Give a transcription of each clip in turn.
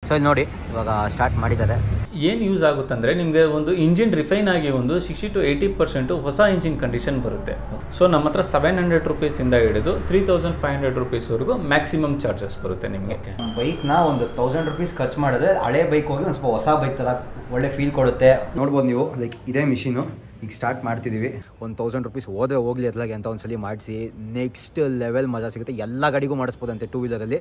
So ಇಲ್ಲಿ ನೋಡಿ ಇವಾಗ ಸ್ಟಾರ್ಟ್ ಮಾಡಿದ್ದಾರೆ ಏನು ಯೂಸ್ ಆಗುತ್ತಂದರೆ ನಿಮಗೆ ಒಂದು ಇಂಜಿನ್ ರಿಫೈನ್ ಆಗಿ ಒಂದು ಸಿಕ್ಸ್ಟಿ ಟು ಏಯ್ಟಿ ಪರ್ಸೆಂಟು ಹೊಸ ಇಂಜಿನ್ ಕಂಡೀಷನ್ ಬರುತ್ತೆ ಸೊ ನಮ್ಮ ಹತ್ರ ಸೆವೆನ್ ಹಂಡ್ರೆಡ್ ರುಪೀಸಿಂದ ಹಿಡಿದು ತ್ರೀ ತೌಸಂಡ್ ಫೈವ್ ಹಂಡ್ರೆಡ್ ರುಪೀಸ್ವರೆಗೂ ಮ್ಯಾಕ್ಸಿಮಮ್ ಚಾರ್ಜಸ್ ಬರುತ್ತೆ ನಿಮಗೆ ಬೈಕ್ನ ಒಂದು ತೌಸಂಡ್ ರುಪೀಸ್ ಖರ್ಚು ಮಾಡಿದ್ರೆ ಹಳೆ ಬೈಕ್ ಹೋಗಿ ಒಂದು ಸ್ವಲ್ಪ ಹೊಸ ಬೈಕ್ ಥರ ಒಳ್ಳೆ ಫೀಲ್ ಕೊಡುತ್ತೆ ನೋಡ್ಬೋದು ನೀವು ಲೈಕ್ ಇದೇ ಮಿಷಿನು ಈಗ ಸ್ಟಾರ್ಟ್ ಮಾಡ್ತಿದ್ದೀವಿ ಒಂದು ತೌಸಂಡ್ ರುಪೀಸ್ ಹೋದ್ರೆ ಹೋಗ್ಲಿ ಅದ್ಲಾಗೆ ಅಂತ ಒಂದ್ಸಲಿ ಮಾಡಿಸಿ ನೆಕ್ಸ್ಟ್ ಲೆವೆಲ್ ಮಜಾ ಸಿಗುತ್ತೆ ಎಲ್ಲ ಗಾಡಿಗೂ ಮಾಡಿಸ್ಬೋದಂತೆ ಟೂ ವೀಲರಲ್ಲಿ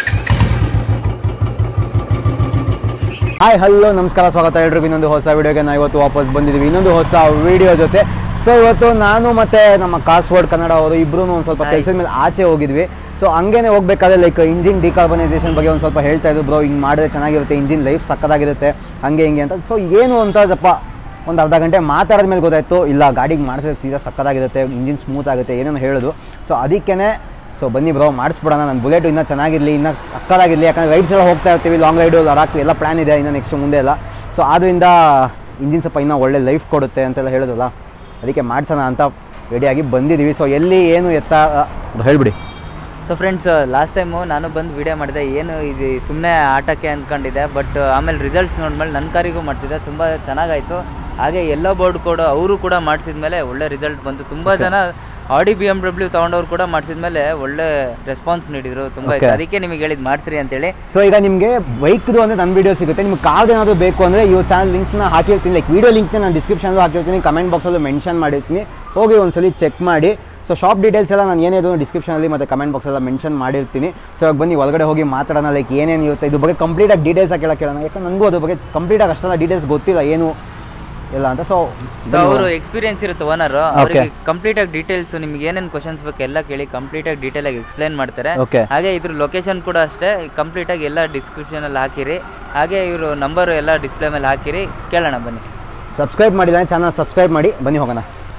ಹಾಯ್ ಹಲೋ ನಮಸ್ಕಾರ ಸ್ವಾಗತ ಎಲ್ರಿಗೂ ಇನ್ನೊಂದು ಹೊಸ ವಿಡಿಯೋಗೆ ನಾವು ಇವತ್ತು ವಾಪಸ್ ಬಂದಿದ್ದೀವಿ ಇನ್ನೊಂದು ಹೊಸ ವಿಡಿಯೋ ಜೊತೆ ಸೊ ಇವತ್ತು ನಾನು ಮತ್ತೆ ನಮ್ಮ ಕಾಸ್ವರ್ಡ್ ಕನ್ನಡ ಅವರು ಇಬ್ರು ಒಂದು ಸ್ವಲ್ಪ ಕೆಲಸದ ಮೇಲೆ ಆಚೆ ಹೋಗಿದ್ವಿ ಸೊ ಹಂಗೇನೆ ಹೋಗ್ಬೇಕಾದ್ರೆ ಲೈಕ್ ಇಂಜಿನ್ ಡಿಕಾರ್ಬನೈಸೇಷನ್ ಬಗ್ಗೆ ಒಂದು ಸ್ವಲ್ಪ ಹೇಳ್ತಾ ಇದ್ರು ಬ್ರೋ ಹಿಂಗೆ ಮಾಡಿದ್ರೆ ಚೆನ್ನಾಗಿರುತ್ತೆ ಇಂಜಿನ್ ಲೈಫ್ ಸಕ್ಕದಾಗಿರುತ್ತೆ ಹಂಗೆ ಹಿಂಗೆ ಅಂತ ಸೊ ಏನು ಅಂತ ಸ್ವಲ್ಪ ಒಂದು ಅರ್ಧ ಗಂಟೆ ಮಾತಾಡಿದ ಮೇಲೆ ಗೊತ್ತಾಯ್ತು ಇಲ್ಲ ಗಾಡಿಗೆ ಮಾಡಿಸಿದ್ರೆ ತೀರಾ ಸಕ್ಕದಾಗಿರುತ್ತೆ ಇಂಜಿನ್ ಸ್ಮೂತ್ ಆಗುತ್ತೆ ಏನೇನು ಹೇಳೋದು ಸೊ ಅದಕ್ಕೇ ಸೊ ಬನ್ನಿ ಬ್ರೋ ಮಾಡಿಸ್ಬಿಡೋಣ ನನ್ನ ಬುಲೆಟ್ ಇನ್ನೂ ಚೆನ್ನಾಗಿರಲಿ ಇನ್ನೂ ಸಕ್ಕದಾಗಿರಲಿ ಯಾಕಂದರೆ ರೈಡ್ಸ್ ಎಲ್ಲ ಹೋಗ್ತಾ ಇರ್ತೀವಿ ಲಾಂಗ್ ರೈಡು ಲಡಾಖ್ ಎಲ್ಲ ಪ್ಲ್ಯಾನ್ ಇದೆ ಇನ್ನು ನೆಕ್ಸ್ಟ್ ಮುಂದೆ ಎಲ್ಲ ಸೊ ಆದ್ದರಿಂದ ಇಂಜಿನ್ ಸ್ವಲ್ಪ ಇನ್ನೂ ಒಳ್ಳೆ ಲೈಫ್ ಕೊಡುತ್ತೆ ಅಂತೆಲ್ಲ ಹೇಳೋದಲ್ಲ ಅದಕ್ಕೆ ಮಾಡಿಸೋಣ ಅಂತ ರೆಡಿಯಾಗಿ ಬಂದಿದ್ದೀವಿ ಸೊ ಎಲ್ಲಿ ಏನು ಎತ್ತ ಹೇಳ್ಬಿಡಿ ಸೊ ಫ್ರೆಂಡ್ಸ್ ಲಾಸ್ಟ್ ಟೈಮು ನಾನು ಬಂದು ವಿಡಿಯೋ ಮಾಡಿದೆ ಏನು ಇದು ಸುಮ್ಮನೆ ಆಟಕ್ಕೆ ಅಂದ್ಕೊಂಡಿದ್ದೆ ಬಟ್ ಆಮೇಲೆ ರಿಸಲ್ಟ್ಸ್ ನೋಡಿದ್ಮೇಲೆ ನನ್ನ ಕಾರಿಗೂ ಮಾಡ್ತಿದ್ದೆ ತುಂಬ ಚೆನ್ನಾಗಾಯಿತು ಹಾಗೆ ಎಲ್ಲೋ ಬೋರ್ಡ್ ಕೂಡ ಅವರು ಕೂಡ ಮಾಡಿಸಿದ್ಮೇಲೆ ಒಳ್ಳೆ ರಿಸಲ್ಟ್ ಬಂತು ತುಂಬ ಜನ ಆಡಿ ಬಿ ಎಮ್ ಡಬ್ಲ್ಯೂ ತೊಗೊಂಡವ್ರು ಕೂಡ ಮಾಡಿಸಿದ್ಮೇಲೆ ಒಳ್ಳೆ ರೆಸ್ಪಾನ್ಸ್ ನೀಡಿದರು ತುಂಬ Okay. ಅದಕ್ಕೆ ನಿಮಗೆ ಹೇಳಿದ್ದು ಮಾಡಿಸ್ರಿ ಅಂತೇಳಿ ಸೊ ಈಗ ನಿಮಗೆ ಬೈಕ್ದು ಅಂದರೆ ನನ್ನ ವೀಡಿಯೋ ಸಿಗುತ್ತೆ ನಿಮ್ಗೆ ಕಾರ್ದು ಏನಾದರೂ ಬೇಕು ಅಂದರೆ ಇವ್ ಚಾನಲ್ ಲಿಂಕ್ನ ಹಾಕಿರ್ತೀನಿ ಲೈಕ್ ವೀಡಿಯೋ ಲಿಂಕ್ನ ನಾನು ಡಿಸ್ಕ್ರಿಪ್ಷನ್ಲು ಹಾಕಿರ್ತೀನಿ ಕಮೆಂಟ್ ಬಾಕ್ಸಲ್ಲೂ ಮೆನ್ಷನ್ ಮಾಡಿರ್ತೀನಿ ಹೋಗಿ ಒಂದ್ಸಲಿ ಚೆಕ್ ಮಾಡಿ ಸೊ ಶಾಪ್ ಡೀಟೇಲ್ಸ್ ಎಲ್ಲ ನಾನು ಏನೇನು ಡಿಸ್ಕ್ರಿಪ್ಷನಲ್ಲಿ ಮತ್ತು ಕಮೆಂಟ್ ಬಾಕ್ಸೆಲ್ಲ ಮೆನ್ಷನ್ ಮಾಡಿರ್ತೀನಿ ಸೊ ಇವಾಗ ಬನ್ನಿ ಒಳಗಡೆ ಹೋಗಿ ಮಾತಾಡೋಣ ಲೈಕ್ ಏನೇನು ಇರುತ್ತೆ ಇದ್ರ ಬಗ್ಗೆ ಕಂಪ್ಲೀಟಾಗಿ ಡೀಟೇಲ್ಸ್ ಕೇಳೋಕೆ ಕೇಳೋಣ ಯಾಕಂದ್ರೆ ನನಗೂ ಅದ್ರ ಬಗ್ಗೆ ಕಂಪ್ಲೀಟಾಗಿ ಅಷ್ಟೆಲ್ಲ ಡೀಟೇಲ್ಸ್ ಗೊತ್ತಿಲ್ಲ ಏನು ಇಲ್ಲ ಅಂತ ಸೊ ಸೊ ಅವರು ಎಕ್ಸ್ಪೀರಿಯನ್ಸ್ ಇರುತ್ತೆ ಓನರ್ ಅವರಿಗೆ ಕಂಪ್ಲೀಟ್ ಆಗಿ ಡೀಟೇಲ್ಸ್ ನಿಮ್ಗೆ ಏನೇನು ಕ್ವಶನ್ಸ್ ಬೇಕು ಎಲ್ಲ ಕೇಳಿ ಕಂಪ್ಲೀಟ್ ಆಗಿ ಡೀಟೇಲ್ ಆಗಿ ಎಕ್ಸ್ಪ್ಲೈನ್ ಮಾಡ್ತಾರೆ Okay. ಹಾಗೆ ಇದ್ರ ಲೊಕೇಶನ್ ಕೂಡ ಅಷ್ಟೇ ಕಂಪ್ಲೀಟ್ ಆಗಿ ಎಲ್ಲ ಡಿಸ್ಕ್ರಿಪ್ಷನ್ ಅಲ್ಲಿ ಹಾಕಿರಿ ಹಾಗೆ ಇವರು ನಂಬರ್ ಎಲ್ಲ ಡಿಸ್ಪ್ಲೇ ಮೇಲೆ ಹಾಕಿರಿ ಕೇಳೋಣ ಬನ್ನಿ ಸಬ್ಸ್ಕ್ರೈಬ್ ಮಾಡಿದ್ದಾನೆ ಚಾನಲ್ ಸಬ್ಸ್ಕ್ರೈಬ್ ಮಾಡಿ ಬನ್ನಿ ಹೋಗೋಣ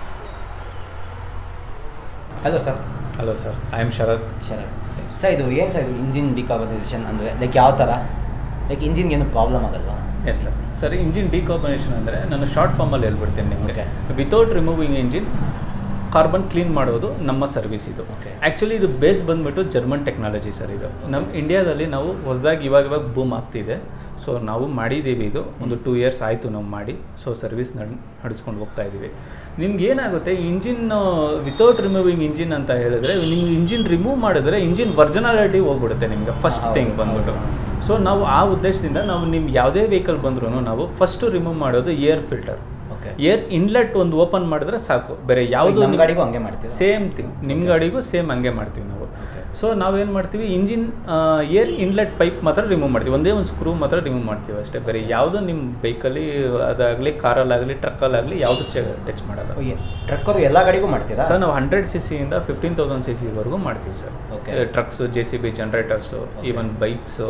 hello sir hello sir I am Sharath Sharath sir ಇದು ಏನು ಸರ್ ಇದು ಇಂಜಿನ್ ಡಿಕಾರ್ಬನೈಸೇಷನ್ ಅಂದರೆ ಲೈಕ್ ಯಾವ ಥರ ಲೈಕ್ ಇಂಜಿನ್ಗೆ ಏನು ಪ್ರಾಬ್ಲಮ್ ಆಗಲ್ವಾ yes sir sir engine decarbonation ಅಂದರೆ ನಾನು ಶಾರ್ಟ್ ಫಾರ್ಮಲ್ಲಿ ಹೇಳ್ಬಿಡ್ತೀನಿ ನಿಮಗೆ Okay. Without removing engine carbon clean ಮಾಡೋದು ನಮ್ಮ ಸರ್ವಿಸ್ ಇದು Okay. ಆ್ಯಕ್ಚುಲಿ ಇದು ಬೇಸ್ ಬಂದ್ಬಿಟ್ಟು ಜರ್ಮನ್ ಟೆಕ್ನಾಲಜಿ ಸರ್ ಇದು ನಮ್ಮ ಇಂಡಿಯಾದಲ್ಲಿ ನಾವು ಹೊಸದಾಗಿ ಇವಾಗ ಇವಾಗ ಬೂಮ್ ಆಗ್ತಿದೆ ಸೊ ನಾವು ಮಾಡಿದ್ದೀವಿ ಇದು ಒಂದು ಟೂ ಇಯರ್ಸ್ ಆಯಿತು ನಾವು ಮಾಡಿ ಸೊ ಸರ್ವಿಸ್ ನಡ್ ನಡೆಸ್ಕೊಂಡು ಹೋಗ್ತಾ ಇದ್ದೀವಿ ನಿಮ್ಗೆ ಏನಾಗುತ್ತೆ ಇಂಜಿನ್ ವಿತೌಟ್ ರಿಮೂವಿಂಗ್ ಇಂಜಿನ್ ಅಂತ ಹೇಳಿದ್ರೆ ನಿಮ್ಗೆ ಇಂಜಿನ್ ರಿಮೂವ್ ಮಾಡಿದ್ರೆ ಇಂಜಿನ್ ವರ್ಜನಾಲಿಟಿ ಹೋಗ್ಬಿಡುತ್ತೆ ನಿಮಗೆ ಫಸ್ಟ್ ಹೌದು, ಥಿಂಗ್ ಬಂದ್ಬಿಟ್ಟು ಹೌದು. ಸೊ ನಾವು ಆ ಉದ್ದೇಶದಿಂದ ನಾವು ನಿಮ್ಮ ಯಾವುದೇ ವೆಹಿಕಲ್ ಬಂದ್ರೂ ನಾವು ಫಸ್ಟು ರಿಮೂವ್ ಮಾಡೋದು air filter okay air inlet ಒಂದು ಓಪನ್ ಮಾಡಿದ್ರೆ ಸಾಕು ಬೇರೆ ಯಾವುದು ನಮ್ಮ ಗಾಡಿಗೂ ಹಂಗೆ ಮಾಡ್ತೀರಾ? ಸೇಮ್ ಥಿಂಗ್ ನಿಮ್ಮ ಗಾಡಿಗೂ ಸೇಮ್ ಹಂಗೆ ಮಾಡ್ತೀವಿ ನಾವು ಸೊ ನಾವೇನು ಮಾಡ್ತೀವಿ ಇಂಜಿನ್ ಏರ್ ಇನ್ಲೆಟ್ ಪೈಪ್ ಮಾತ್ರ ರಿಮೂವ್ ಮಾಡ್ತೀವಿ ಒಂದೇ ಒಂದು ಸ್ಕ್ರೂ ಮಾತ್ರ ರಿಮೂವ್ ಮಾಡ್ತೀವಿ ಅಷ್ಟೇ ಬೇರೆ ಯಾವುದು ನಿಮ್ಮ ಬೈಕಲ್ಲಿ ಅದಾಗಲಿ ಕಾರಲ್ಲಾಗಲಿ ಟ್ರಕ್ಕಲ್ಲಾಗಲಿ ಯಾವುದು ಟಚ್ ಮಾಡಲ್ಲ ಟ್ರಕ್ಕರು ಎಲ್ಲ ಗಾಡಿಗೂ ಮಾಡ್ತೀರಾ ಸರ್ ನಾವು ಹಂಡ್ರೆಡ್ ಸಿ ಸಿಯಿಂದ ಫಿಫ್ಟೀನ್ ತೌಸಂಡ್ ಸಿ ಸಿವರೆಗೂ ಮಾಡ್ತೀವಿ sir Okay. Trucks J C B generators even bikes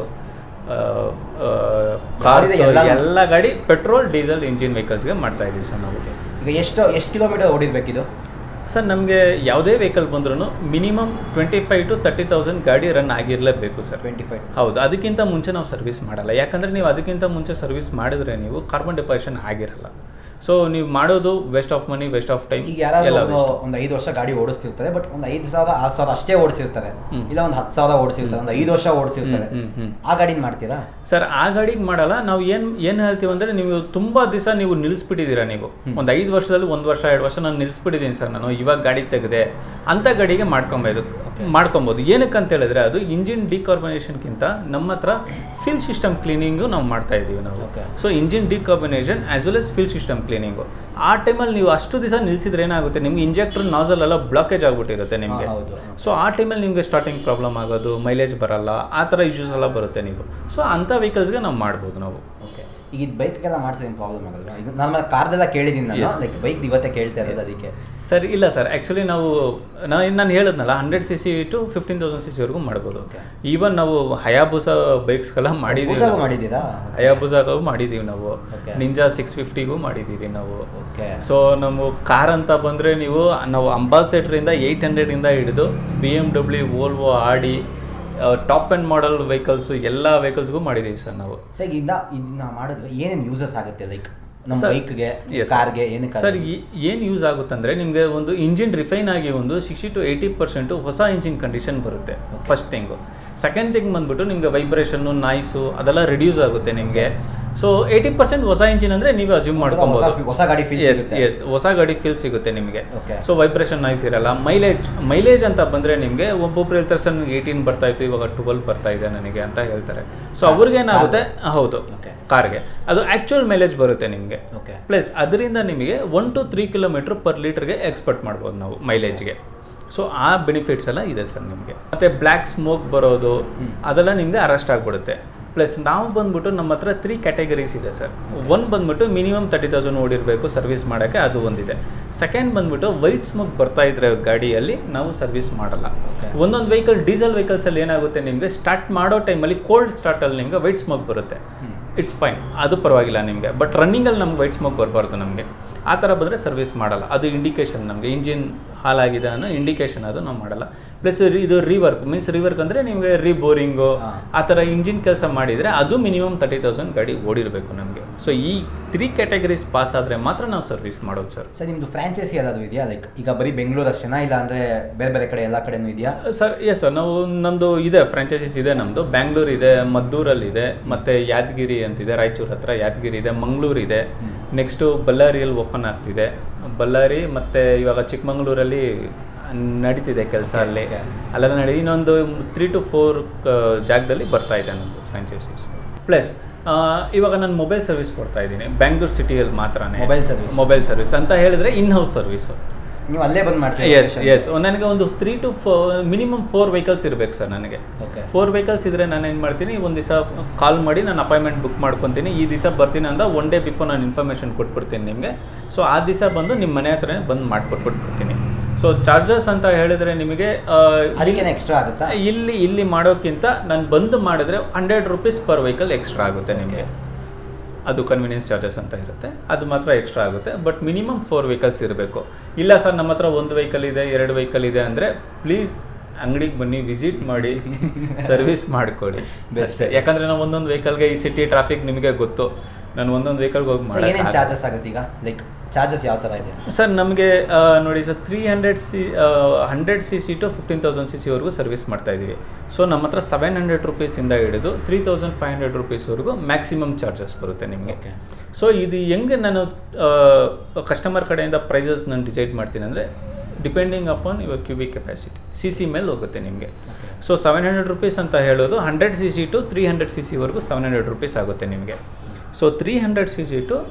ಯಾವ್ದಿದೆ ಕಾರ್ಸ್ ಎಲ್ಲಾನು? ಎಲ್ಲ ಗಾಡಿ ಪೆಟ್ರೋಲ್ ಡೀಸೆಲ್ ಇಂಜಿನ್ ವೆಹಿಕಲ್ಸ್ಗೆ ಮಾಡ್ತಾ ಇದೀವಿ ಸರ್ ನಾವು ಈಗ ಎಷ್ಟು ಎಷ್ಟು ಕಿಲೋಮೀಟರ್ ಓಡಿರ್ಬೇಕಿದು ಸರ್ ನಮಗೆ ಯಾವುದೇ ವೆಹಿಕಲ್ ಬಂದ್ರೂ minimum twenty five to thirty thousand ಗಾಡಿ ರನ್ ಆಗಿರಲೇಬೇಕು ಸರ್ ಟ್ವೆಂಟಿ ಫೈವ್ ಹೌದು ಅದಕ್ಕಿಂತ ಮುಂಚೆ ನಾವು ಸರ್ವಿಸ್ ಮಾಡಲ್ಲ ಯಾಕಂದರೆ ನೀವು ಅದಕ್ಕಿಂತ ಮುಂಚೆ ಸರ್ವಿಸ್ ಮಾಡಿದ್ರೆ ನೀವು ಕಾರ್ಬನ್ ಡಿಪಾಸಿಷನ್ ಆಗಿರಲ್ಲ ಸೊ ನೀವು ಮಾಡೋದು waste of money waste of time ಈಗ ಯಾರಾದ್ರೂ ಎಲ್ಲ ಒಂದು waste. ಒಂದು ಐದು ವರ್ಷ ಗಾಡಿ ಓಡಿಸ್ತಿರ್ತಾರೆ ಬಟ್ ಒಂದು ಐದು ಸಾವಿರ ಆರು ಸಾವಿರ ಅಷ್ಟೇ ಓಡಿಸಿರ್ತಾರೆ ಹ್ಮ್. ಇಲ್ಲ ಒಂದು ಹತ್ತು ಸಾವಿರ ಓಡಿಸಿರ್ತಾರೆ ಒಂದು ಐದು ವರ್ಷ ಓಡಿಸಿರ್ತಾರೆ ಹ್ಮ್, ಹ್ಮ್, ಹ್ಮ್. ಆ ಗಾಡಿನ ಮಾಡ್ತೀರಾ ಸರ್ ಆ ಗಾಡಿಗೆ ಮಾಡಲ್ಲ ನಾವು ಏನು ಏನು ಹೇಳ್ತೀವಿ ಅಂದರೆ ನೀವು ತುಂಬ ದಿವಸ ನೀವು ನಿಲ್ಲಿಸ್ಬಿಟ್ಟಿದ್ದೀರಾ ನೀವು ಒಂದು ಐದು ವರ್ಷದಲ್ಲಿ ಒಂದು ವರ್ಷ ಎರಡು ವರ್ಷ ನಾನು ನಿಲ್ಲಿಸ್ಬಿಟ್ಟಿದ್ದೀನಿ ಸರ್ ನಾನು ಇವಾಗ ಗಾಡಿ ತೆಗೆದೆ ಅಂಥ ಗಾಡಿಗೆ ಮಾಡ್ಕೊಬೋದು ಮಾಡ್ಕೊಬೋದು ಏನಕ್ಕೆ ಅಂತ ಹೇಳಿದ್ರೆ ಅದು ಇಂಜಿನ್ ಡಿಕಾರ್ಬನೇಷನ್ಗಿಂತ ನಮ್ಮ ಹತ್ರ ಫಿಲ್ ಸಿಸ್ಟಮ್ ಕ್ಲೀನಿಂಗು ನಾವು ಮಾಡ್ತಾ ಇದ್ದೀವಿ ನಾವು Okay. So engine decarbonation as well as fuel system cleaning ಆ ಟೈಮಲ್ಲಿ ನೀವು ಅಷ್ಟು ದಿವಸ ನಿಲ್ಸಿದ್ರೆ ಏನಾಗುತ್ತೆ ನಿಮ್ಗೆ ಇಂಜೆಕ್ಟರ್ ನಾಸಲ್ ಎಲ್ಲ ಬ್ಲಾಕೇಜ್ ಆಗ್ಬಿಟ್ಟಿರುತ್ತೆ ನಿಮಗೆ ಹಾ, ಹೌದು. ಸೊ ಆ ಟೈಮಲ್ಲಿ ನಿಮಗೆ ಸ್ಟಾರ್ಟಿಂಗ್ ಪ್ರಾಬ್ಲಮ್ ಆಗೋದು ಮೈಲೇಜ್ ಬರಲ್ಲ ಆ ಥರ ಇಶ್ಯೂಸ್ ಎಲ್ಲ ಬರುತ್ತೆ ನೀವು ಸೊ ಅಂಥ ವೆಹಿಕಲ್ಸ್ಗೆ ನಾವು ಮಾಡ್ಬೋದು ನಾವು ಓಕೆ ಈಗ ಇದು ಬೈಕ್ಗೆಲ್ಲ ಮಾಡಿಸಿದ ಪ್ರಾಬ್ಲಮ್ ಆಗಲ್ವಾ ಇದು ನಾನು ಕಾರ್ದೆಲ್ಲ ಕೇಳಿದ್ದೀನಿ ನಾನು Yes. ಲೈಕ್ ಬೈಕ್ ಇವತ್ತೇ ಕೇಳ್ತಾ ಇರೋದು ಅದಕ್ಕೆ ಸರ್ ಇಲ್ಲ ಸರ್ ಆ್ಯಕ್ಚುಲಿ ನಾವು ನಾನು ನಾನು ಹೇಳಿದ್ನಲ್ಲ hundred C C to fifteen thousand C ಸಿವರೆಗೂ ಮಾಡ್ಬೋದು Okay. ಈವನ್ ನಾವು ಹಯಾಬುಸ ಬೈಕ್ಸ್ಗೆಲ್ಲ ಮಾಡಿದ್ದೀವಿ ಹೊಸಗೂ ನಾವು. ಮಾಡಿದ್ದೀರಾ ಹಯಾಬುಸಾಗೂ ಮಾಡಿದ್ದೀವಿ ನಾವು Okay. ನಿಂಜಾ ಸಿಕ್ಸ್ ಫಿಫ್ಟಿಗೂ ಮಾಡಿದ್ದೀವಿ ನಾವು ಓಕೆ ಸೊ ನಮ್ಮ ಕಾರ್ ಅಂತ ಬಂದರೆ ನೀವು ನಾವು ಅಂಬಾಸೆಟ್ರಿಂದ ಏಯ್ಟ್ ಹಂಡ್ರೆಡಿಂದ ಹಿಡಿದು B M W Volvo Audi top end model vehicles ಎಲ್ಲ ವೆಹಿಕಲ್ಸ್ಗೂ ಮಾಡಿದ್ದೀವಿ ಸರ್ ನಾವು ಸೊ ಈಗ ಇಂದ ಇದನ್ನ ಮಾಡಿದ್ರೆ ಏನೇನು ಯೂಸಸ್ ಆಗುತ್ತೆ ಲೈಕ್ ನಮ್ಮ Sir, ಬೈಕ್ಗೆ yes, sir. ಕಾರ್ಗೆ ಏನಕ್ಕೆ ಸರ್ ಏನು ಯೂಸ್ ಆಗುತ್ತಂದ್ರೆ ನಿಮಗೆ ಒಂದು ಇಂಜಿನ್ ರಿಫೈನ್ ಆಗಿ ಒಂದು ಸಿಕ್ಸ್ಟಿ ಟು ಏಯ್ಟಿ ಪರ್ಸೆಂಟು ಹೊಸ ಇಂಜಿನ್ ಕಂಡೀಷನ್ ಬರುತ್ತೆ ಫಸ್ಟ್ ಥಿಂಗು ಸೆಕೆಂಡ್ ಥಿಂಗ್ ಬಂದ್ಬಿಟ್ಟು ನಿಮಗೆ ವೈಬ್ರೇಷನ್ನು ನಾಯ್ಸು ಅದೆಲ್ಲ ರಿಡ್ಯೂಸ್ ಆಗುತ್ತೆ ನಿಮಗೆ ಸೊ ಏಯ್ಟಿ ಪರ್ಸೆಂಟ್ ಹೊಸ ಇಂಜಿನ್ ಅಂದರೆ ನೀವು ಅಸ್ಯೂಮ್ ಹೊಸ ಮಾಡ್ಕೊಬೋದು ಹೊಸ ಗಾಡಿ ಫೀಲ್ ಎಸ್ ಎಸ್ ಹೊಸ ಗಾಡಿ ಫೀಲ್ ಸಿಗುತ್ತೆ ನಿಮಗೆ Okay. ಸೊ ವೈಬ್ರೇಷನ್ ನಾಯ್ಸ್ ಇರಲ್ಲ ಮೈಲೇಜ್ ಮೈಲೇಜ್ ಅಂತ ಬಂದರೆ ನಿಮಗೆ ಒಬ್ಬೊಬ್ರು ಹೇಳ್ತಾರೆ ಸರ್ ನನಗೆ ಏಯ್ಟೀನ್ ಬರ್ತಾ ಇತ್ತು ಇವಾಗ ಟ್ವೆಲ್ ಬರ್ತಾ ಇದೆ ನನಗೆ ಅಂತ ಹೇಳ್ತಾರೆ ಸೊ ಅವ್ರಿಗೇನಾಗುತ್ತೆ ಹೌದು Okay. ಕಾರ್ಗೆ ಅದು ಆ್ಯಕ್ಚುಯಲ್ ಮೈಲೇಜ್ ಬರುತ್ತೆ ನಿಮಗೆ ಓಕೆ ಪ್ಲಸ್ ಅದರಿಂದ ನಿಮಗೆ one two three kilometre per ಲೀಟ್ರಿಗೆ ಎಕ್ಸ್ಪೆಕ್ಟ್ ಮಾಡ್ಬೋದು ನಾವು ಮೈಲೇಜ್ಗೆ ಸೊ ಆ ಬೆನಿಫಿಟ್ಸ್ ಎಲ್ಲ ಇದೆ ಸರ್ ನಿಮಗೆ ಮತ್ತು ಬ್ಲ್ಯಾಕ್ ಸ್ಮೋಕ್ ಬರೋದು ಅದೆಲ್ಲ ನಿಮಗೆ ಅರೆಸ್ಟ್ ಆಗಿಬಿಡುತ್ತೆ ಪ್ಲಸ್ ನಾವು ಬಂದ್ಬಿಟ್ಟು ನಮ್ಮ ಹತ್ರ ತ್ರೀ ಕ್ಯಾಟಗರೀಸ್ ಇದೆ ಸರ್ ಒನ್ ಬಂದ್ಬಿಟ್ಟು ಮಿನಿಮಮ್ ತರ್ಟಿ ತೌಸಂಡ್ ಓಡಿರಬೇಕು ಸರ್ವಿಸ್ ಮಾಡೋಕ್ಕೆ ಅದು ಒಂದಿದೆ ಸೆಕೆಂಡ್ ಬಂದ್ಬಿಟ್ಟು ವೈಟ್ ಸ್ಮೋಕ್ ಬರ್ತಾ ಇದ್ರೆ ಗಾಡಿಯಲ್ಲಿ ನಾವು ಸರ್ವಿಸ್ ಮಾಡಲ್ಲ Okay. ಒಂದೊಂದು ವೆಹಿಕಲ್ ಡೀಸೆಲ್ ವೆಹಿಕಲ್ಸಲ್ಲಿ ಏನಾಗುತ್ತೆ ನಿಮಗೆ ಸ್ಟಾರ್ಟ್ ಮಾಡೋ ಟೈಮಲ್ಲಿ ಕೋಲ್ಡ್ ಸ್ಟಾರ್ಟಲ್ಲಿ ನಿಮಗೆ ವೈಟ್ ಸ್ಮೋಕ್ ಬರುತ್ತೆ ಇಟ್ಸ್ ಫೈನ್ ಅದು ಪರವಾಗಿಲ್ಲ ನಿಮಗೆ ಬಟ್ ರನ್ನಿಂಗಲ್ಲಿ ನಮ್ಗೆ ವೈಟ್ ಸ್ಮೋಕ್ ಬರಬಾರ್ದು ನಮಗೆ ಆ ಥರ ಬಂದರೆ ಸರ್ವಿಸ್ ಮಾಡಲ್ಲ ಅದು ಇಂಡಿಕೇಶನ್ ನಮಗೆ ಇಂಜಿನ್ ಹಾಲಾಗಿದೆ ಅನ್ನೋ ಇಂಡಿಕೇಶನ್ ಅದು ನಾವು ಮಾಡಲ್ಲ ಪ್ಲಸ್ ಇದು ರೀವರ್ಕ್ ಮೀನ್ಸ್ ರೀವರ್ಕ್ ಅಂದರೆ ನಿಮಗೆ ರೀಬೋರಿಂಗು ಹಾ. ಆ ಥರ ಇಂಜಿನ್ ಕೆಲಸ ಮಾಡಿದರೆ ಅದು ಮಿನಿಮಮ್ ತರ್ಟಿ ತೌಸಂಡ್ ಗಾಡಿ ಓಡಿರಬೇಕು ನಮಗೆ ಸೊ ಈ ತ್ರೀ ಕ್ಯಾಟಗರೀಸ್ ಪಾಸ್ ಆದರೆ ಮಾತ್ರ ನಾವು ಸರ್ವಿಸ್ ಮಾಡೋದು ಸರ್ ಸರ್ ನಿಮ್ದು ಫ್ರಾಂಚೈಸಿ ಯಾವ್ದಾದ್ರು ಇದೆಯಾ ಲೈಕ್ ಈಗ ಬರೀ ಬೆಂಗಳೂರು ಅಷ್ಟೇನಾ ಇಲ್ಲ ಅಂದ್ರೆ ಬೇರೆ ಬೇರೆ ಕಡೆ ಎಲ್ಲ ಕಡೆನೂ ಇದೆಯಾ ಸರ್ ಎಸ್ ಸರ್ ನಾವು ನಮ್ಮದು ಇದೆ ಫ್ರಾಂಚೈಸೀಸ್ ಇದೆ ನಮ್ಮದು ಬ್ಯಾಂಗ್ಳೂರ್ ಇದೆ ಮದ್ದೂರಲ್ಲಿ ಇದೆ ಮತ್ತು ಯಾದಗಿರಿ ಅಂತಿದೆ ರಾಯಚೂರು ಹತ್ರ ಯಾದಗಿರಿ ಇದೆ ಮಂಗಳೂರು ಇದೆ ನೆಕ್ಸ್ಟು ಬಳ್ಳಾರಿಯಲ್ಲಿ ಓಪನ್ ಆಗ್ತಿದೆ ಬಳ್ಳಾರಿ ಮತ್ತು ಇವಾಗ ಚಿಕ್ಕಮಂಗ್ಳೂರಲ್ಲಿ ನಡೀತಿದೆ ಕೆಲಸ ಅಲ್ಲಿ okay. ಅಲ್ಲೆಲ್ಲ ನಡಿ ಇನ್ನೊಂದು ತ್ರೀ ಟು ಫೋರ್ ಜಾಗದಲ್ಲಿ ಬರ್ತಾ ಇದೆ ನಮ್ಮದು ಫ್ರಾಂಚೈಸೀಸ್ ಪ್ಲಸ್ ಇವಾಗ ನಾನು ಮೊಬೈಲ್ ಸರ್ವಿಸ್ ಕೊಡ್ತಾ ಇದ್ದೀನಿ ಬ್ಯಾಂಗ್ಳೂರ್ ಸಿಟಿಯಲ್ಲಿ ಮಾತ್ರ Mobile service. ಮೊಬೈಲ್ ಸರ್ವಿಸ್ ಅಂತ ಹೇಳಿದ್ರೆ ಇನ್ ಹೌಸ್ ಸರ್ವಿಸು ನೀವು ಅಲ್ಲೇ ಬಂದು ಮಾಡ್ತೀರಾ ಎಸ್ ಎಸ್ ನನಗೆ ಒಂದು three to four minimum four vehicles ಇರಬೇಕು ಸರ್ ನನಗೆ ಓಕೆ ಫೋರ್ ವೆಹಿಕಲ್ಸ್ ಇದ್ರೆ ನಾನು ಏನು ಮಾಡ್ತೀನಿ ಒಂದು ದಿವಸ ಕಾಲ್ ಮಾಡಿ ನಾನು ಅಪಾಯಿಂಟ್ಮೆಂಟ್ ಬುಕ್ ಮಾಡ್ಕೊತೀನಿ ಈ ದಿವಸ ಬರ್ತೀನಿ ಅಂತ ಒನ್ ಡೇ ಬಿಫೋರ್ ನಾನು ಇನ್ಫಾರ್ಮೇಷನ್ ಕೊಟ್ಬಿಡ್ತೀನಿ ನಿಮಗೆ ಸೊ ಆ ದಿವಸ ಬಂದು ನಿಮ್ಮ ಮನೆ ಹತ್ರನೇ ಬಂದು ಮಾಡ್ಕೊಟ್ಬಿಟ್ಬಿಡ್ತೀನಿ ಸೊ ಚಾರ್ಜಸ್ ಅಂತ ಹೇಳಿದ್ರೆ ನಿಮಗೆ ಆ, ಅದಕ್ಕೇನು ಎಕ್ಸ್ಟ್ರಾ ಆಗುತ್ತಾ ಇಲ್ಲಿ ಇಲ್ಲಿ ಮಾಡೋಕ್ಕಿಂತ ನಾನು ಬಂದು ಮಾಡಿದ್ರೆ hundred rupees per vehicle extra ಆಗುತ್ತೆ ನಿಮಗೆ ಅದು ಕನ್ವಿನಿಯನ್ಸ್ ಚಾರ್ಜಸ್ ಅಂತ ಇರುತ್ತೆ ಅದು ಮಾತ್ರ ಎಕ್ಸ್ಟ್ರಾ ಆಗುತ್ತೆ ಬಟ್ ಮಿನಿಮಮ್ ಫೋರ್ ವೆಹಿಕಲ್ಸ್ ಇರಬೇಕು ಇಲ್ಲ ಸರ್ ನಮ್ಮ ಹತ್ರ ಒಂದು ವೆಹಿಕಲ್ ಇದೆ ಎರಡು ವೆಹಿಕಲ್ ಇದೆ ಅಂದರೆ ಪ್ಲೀಸ್ ಅಂಗಡಿಗೆ ಬನ್ನಿ ವಿಸಿಟ್ ಮಾಡಿ ಸರ್ವಿಸ್ ಮಾಡ್ಕೊಳ್ಳಿ Best. ಅಷ್ಟೇ ಯಾಕಂದರೆ ನಾವು ಒಂದೊಂದು ವೆಹಿಕಲ್ಗೆ ಈ ಸಿಟಿ ಟ್ರಾಫಿಕ್ ನಿಮಗೆ ಗೊತ್ತು ನಾನು ಒಂದೊಂದು ವೆಹಿಕಲ್ಗೆ ಹೋಗಿ ಸರ್ ಏನೇನು ಮಾಡಿ ಚಾರ್ಜಸ್ ಆಗುತ್ತೆ ಈಗ ಲೈಕ್ ಚಾರ್ಜಸ್ ಯಾವ ಥರ ಇದೆ ಸರ್ ನಮಗೆ ನೋಡಿ sir three hundred C hundred C C to fifteen thousand C ಸಿವರೆಗೂ ಸರ್ವಿಸ್ ಮಾಡ್ತಾ ಇದ್ದೀವಿ ಸೊ ನಮ್ಮ ಹತ್ರ ಸೆವೆನ್ ಹಂಡ್ರೆಡ್ ರುಪೀಸಿಂದ ಹಿಡಿದು ತ್ರೀ ತೌಸಂಡ್ ಫೈವ್ ಹಂಡ್ರೆಡ್ ರುಪೀಸ್ವರೆಗೂ ಮ್ಯಾಕ್ಸಿಮಮ್ ಚಾರ್ಜಸ್ ಬರುತ್ತೆ ನಿಮಗೆ Okay. ಸೊ ಇದು ಹೆಂಗೆ ನಾನು ಕಸ್ಟಮರ್ ಕಡೆಯಿಂದ ಪ್ರೈಸಸ್ ನಾನು ಡಿಸೈಡ್ ಮಾಡ್ತೀನಿ ಅಂದರೆ ಡಿಪೆಂಡಿಂಗ್ ಅಪಾನ್ ಇವಾಗ ಕ್ಯೂಬಿಕ್ ಕೆಪಾಸಿಟಿ ಸಿ ಸಿ ಮೇಲೆ ಹೋಗುತ್ತೆ ನಿಮಗೆ ಸೊ ಸೆವೆನ್ ಹಂಡ್ರೆಡ್ ರುಪೀಸ್ ಅಂತ ಹೇಳೋದು hundred C C to three hundred C ಸಿವರೆಗೂ ಸೆವೆನ್ ಹಂಡ್ರೆಡ್ ರುಪೀಸ್ ಆಗುತ್ತೆ ನಿಮಗೆ so three hundred C C to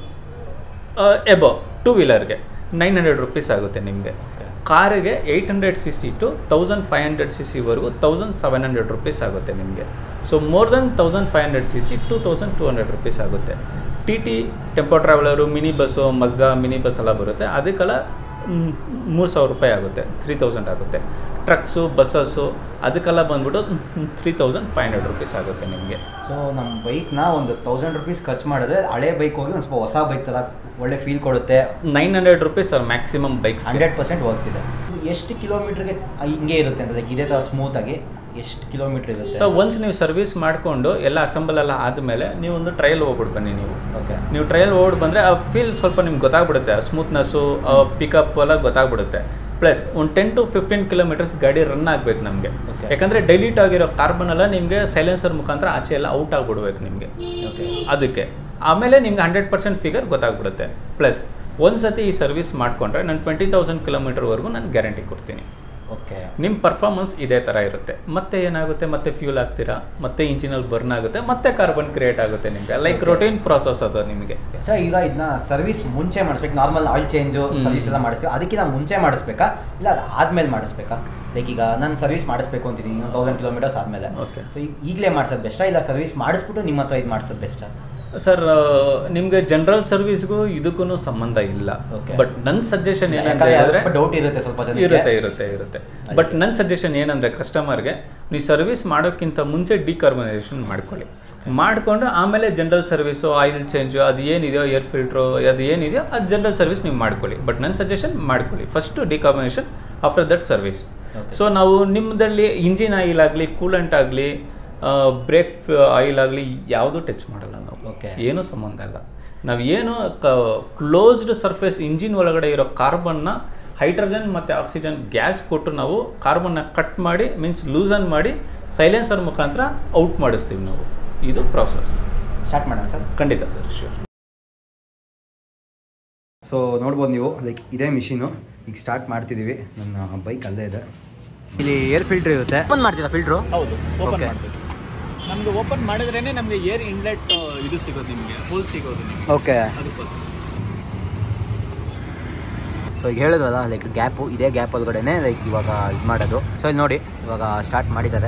above two ವೀಲರ್ಗೆ ನೈನ್ ಹಂಡ್ರೆಡ್ ರುಪೀಸ್ ಆಗುತ್ತೆ ನಿಮಗೆ Okay. ಕಾರಿಗೆ eight hundred C C to thousand five hundred C ಸಿವರೆಗೂ thousand seven hundred rupees ಆಗುತ್ತೆ ನಿಮಗೆ so more than thousand five hundred C C to thousand two hundred rupees ಆಗುತ್ತೆ T T tempo traveller mini bus Mazda mini bus ಎಲ್ಲ ಬರುತ್ತೆ ಅದಕ್ಕೆಲ್ಲ ಮೂರು ಸಾವಿರ ರೂಪಾಯಿ ಆಗುತ್ತೆ ತ್ರೀ ತೌಸಂಡ್ ಆಗುತ್ತೆ ಟ್ರಕ್ಸು ಬಸ್ಸಸ್ಸು ಅದಕ್ಕೆಲ್ಲ ಬಂದ್ಬಿಟ್ಟು three thousand five hundred rupees ಆಗುತ್ತೆ ನಿಮಗೆ ಸೊ ನಮ್ಮ ಬೈಕ್ನ ಒಂದು ತೌಸಂಡ್ ರುಪೀಸ್ ಖರ್ಚು ಮಾಡಿದ್ರೆ ಹಳೆ ಬೈಕ್ ಹೋಗಿ ಒಂದು ಸ್ವಲ್ಪ ಹೊಸ ಬೈಕ್ ಥರ ಒಳ್ಳೆ ಫೀಲ್ ಕೊಡುತ್ತೆ nine hundred rupees sir maximum bikes hundred percent ಹೋಗ್ತಿದೆ ಎಷ್ಟು ಕಿಲೋಮೀಟ್ರಿಗೆ ಹಿಂಗೆ ಇರುತ್ತೆ ಅಂತ ಲೈಕ್ ಇದೇ ಥರ ಸ್ಮೂತಾಗಿ ಎಷ್ಟು ಕಿಲೋಮೀಟ್ರ್ ಇರುತ್ತೆ ಸೊ ಒನ್ಸ್ ನೀವು ಸರ್ವಿಸ್ ಮಾಡಿಕೊಂಡು ಎಲ್ಲ ಅಸೆಂಬಲ್ ಎಲ್ಲ ಆದಮೇಲೆ ನೀವು ಒಂದು ಟ್ರಯಲ್ ಹೋಗ್ಬಿಟ್ಟು ಬನ್ನಿ ನೀವು ಓಕೆ ನೀವು ಟ್ರಯಲ್ ಓಡ್ ಬಂದರೆ ಆ ಫೀಲ್ ಸ್ವಲ್ಪ ನಿಮ್ಗೆ ಗೊತ್ತಾಗ್ಬಿಡುತ್ತೆ ಸ್ಮೂತ್ನೆಸ್ಸು ಪಿಕಪ್ ಎಲ್ಲ ಗೊತ್ತಾಗ್ಬಿಡುತ್ತೆ ಪ್ಲಸ್ ಒಂದು ಟೆನ್ ಟು ಫಿಫ್ಟೀನ್ ಕಿಲೋಮೀಟರ್ಸ್ ಗಾಡಿ ರನ್ ಆಗ್ಬೇಕು ನಮಗೆ Okay. ಯಾಕಂದರೆ ಡೈಲಿಟ್ ಆಗಿರೋ ಕಾರ್ಬನ್ ಎಲ್ಲ ನಿಮಗೆ ಸೈಲೆನ್ಸರ್ ಮುಖಾಂತರ ಆಚೆ ಎಲ್ಲ ಔಟ್ ಆಗಿಬಿಡ್ಬೇಕು ನಿಮಗೆ ಓಕೆ ಅದಕ್ಕೆ ಆಮೇಲೆ ನಿಮ್ಗೆ ಹಂಡ್ರೆಡ್ ಪರ್ಸೆಂಟ್ ಫಿಗರ್ ಗೊತ್ತಾಗ್ಬಿಡುತ್ತೆ ಪ್ಲಸ್ ಒಂದು ಸತಿ ಈ ಸರ್ವಿಸ್ ಮಾಡಿಕೊಂಡ್ರೆ ನಾನು ಟ್ವೆಂಟಿ ತೌಸಂಡ್ ಕಿಲೋಮೀಟರ್ವರೆಗೂ ನಾನು ಗ್ಯಾರಂಟಿ ಕೊಡ್ತೀನಿ ಓಕೆ ನಿಮ್ಮ ಪರ್ಫಾರ್ಮೆನ್ಸ್ ಇದೇ ಥರ ಇರುತ್ತೆ ಮತ್ತೆ ಏನಾಗುತ್ತೆ ಮತ್ತೆ ಫ್ಯೂಲ್ ಆಗ್ತೀರಾ ಮತ್ತೆ ಇಂಜಿನಲ್ಲಿ ಬರ್ನ್ ಆಗುತ್ತೆ ಮತ್ತೆ ಕಾರ್ಬನ್ ಕ್ರಿಯೇಟ್ ಆಗುತ್ತೆ ನಿಮಗೆ ಲೈಕ್ Okay. ರೊಟೀನ್ ಪ್ರಾಸೆಸ್ ಅದು ನಿಮಗೆ ಸರ್ ಈಗ ಇದನ್ನ ಸರ್ವಿಸ್ ಮುಂಚೆ ಮಾಡಿಸ್ಬೇಕು normal oil change hmm. Service ಎಲ್ಲ ಮಾಡಿಸ್ತೀವಿ ಅದಕ್ಕಿಂತ ಮುಂಚೆ ಮಾಡಿಸ್ಬೇಕಾ ಇಲ್ಲ ಅದು ಆದ್ಮೇಲೆ ಮಾಡಿಸ್ಬೇಕಾ ಲೈಕ್ ಈಗ ನಾನು ಸರ್ವಿಸ್ ಮಾಡಿಸ್ಬೇಕು ಅಂತಿದ್ದೀನಿ ಒಂದು ತೌಸಂಡ್ ಕಿಲೋಮೀಟರ್ಸ್ ಆದಮೇಲೆ Okay. ಸೊ ಈಗಲೇ ಮಾಡ್ಸೋದು ಬೆಸ್ಟಾ ಇಲ್ಲ ಸರ್ವಿಸ್ ಮಾಡಿಸ್ಬಿಟ್ಟು ನಿಮ್ಮ ಹತ್ರ ಇದು ಮಾಡಿಸೋದು ಬೆಸ್ಟಾ ಸರ್ ನಿಮಗೆ ಜನರಲ್ ಸರ್ವಿಸ್ಗೂ ಇದಕ್ಕೂ ಸಂಬಂಧ ಇಲ್ಲ Okay. ಬಟ್ ನನ್ನ ಸಜೆಷನ್ ಏನಂತ ಯಾಕಂದ್ರೆ ಹೇಳಿದ್ರೆ ಸ್ವಲ್ಪ ಡೌಟ್ ಇರುತ್ತೆ ಸ್ವಲ್ಪ ಜನಕ್ಕೆ ಇರುತ್ತೆ ಇರುತ್ತೆ ಇರುತ್ತೆ ಬಟ್ ನನ್ನ ಸಜೆಷನ್ ಏನಂದ್ರೆ ಕಸ್ಟಮರ್ಗೆ ನೀವು ಸರ್ವಿಸ್ ಮಾಡೋಕ್ಕಿಂತ ಮುಂಚೆ ಡಿಕಾರ್ಬನೈಸೇಷನ್ ಮಾಡ್ಕೊಳ್ಳಿ ಮಾಡಿಕೊಂಡು ಆಮೇಲೆ ಜನರಲ್ ಸರ್ವಿಸು ಆಯಿಲ್ ಚೇಂಜು ಅದು ಏನಿದೆಯೋ ಏರ್ ಫಿಲ್ಟ್ರು ಅದು ಏನಿದೆಯೋ ಅದು ಜನರಲ್ ಸರ್ವಿಸ್ ನೀವು ಮಾಡ್ಕೊಳ್ಳಿ ಬಟ್ ನನ್ನ ಸಜೆಷನ್ ಮಾಡ್ಕೊಳ್ಳಿ first decarbonation after that service Okay. So ನಾವು ನಿಮ್ಮದಲ್ಲಿ ಇಂಜಿನ್ ಆಯಿಲ್ ಆಗಲಿ ಕೂಲೆಂಟ್ ಆಗಲಿ ಬ್ರೇಕ್ ಆಯಿಲ್ ಆಗಲಿ ಯಾವುದು ಟಚ್ ಮಾಡಲ್ಲ ನಾವು Okay. ಏನೂ ಸಂಬಂಧ ಇಲ್ಲ ನಾವು ಏನು ಕ್ಲೋಸ್ಡ್ ಸರ್ಫೇಸ್ ಇಂಜಿನ್ ಒಳಗಡೆ ಇರೋ ಕಾರ್ಬನ್ನ ಹೈಡ್ರೋಜನ್ ಮತ್ತು ಆಕ್ಸಿಜನ್ ಗ್ಯಾಸ್ ಕೊಟ್ಟು ನಾವು ಕಾರ್ಬನ್ನ ಕಟ್ ಮಾಡಿ ಮೀನ್ಸ್ ಲೂಸನ್ ಮಾಡಿ ಸೈಲೆನ್ಸರ್ ಮುಖಾಂತರ ಔಟ್ ಮಾಡಿಸ್ತೀವಿ ನಾವು ಇದು ಪ್ರಾಸೆಸ್ ಸ್ಟಾರ್ಟ್ ಮಾಡೋಣ ಸರ್ ಖಂಡಿತ ಸರ್ ಶೂರ್ ಸೊ ನೋಡ್ಬೋದು ನೀವು ಲೈಕ್ ಇದೇ ಮಿಷಿನು ಈಗ ಸ್ಟಾರ್ಟ್ ಮಾಡ್ತಿದ್ದೀವಿ ನನ್ನ ಬೈಕ್ ಅಲ್ಲೇ ಇದೆ ಇಲ್ಲಿ ಏರ್ ಫಿಲ್ಟರ್ ಇರುತ್ತೆ ಓಪನ್ ಮಾಡ್ತೀರಾ ಫಿಲ್ಟ್ರು ಹೌದು ಓಪನ್ Okay. ಮಾಡ್ಬೇಕು ನಮ್ಗೆ ಓಪನ್ ಮಾಡಿದ್ರೇನೆ ನಮಗೆ ಏರ್ ಇನ್ಲೆಟ್ ಇದು ಸಿಗೋದು ನಿಮಗೆ ಹೋಲ್ ಸಿಗೋದು ನಿಮಗೆ ಓಕೆ ಅದಕ್ಕೋಸ್ಕರ ಸೊ ಈಗ ಹೇಳಿದ್ವಲ್ಲ ಲೈಕ್ ಗ್ಯಾಪು ಇದೇ ಗ್ಯಾಪ್ ಒಳಗಡೆನೆ ಲೈಕ್ ಇವಾಗ ಇದು ಮಾಡೋದು ಸೊ ಇಲ್ಲಿ ನೋಡಿ ಇವಾಗ ಸ್ಟಾರ್ಟ್ ಮಾಡಿದ್ದಾರೆ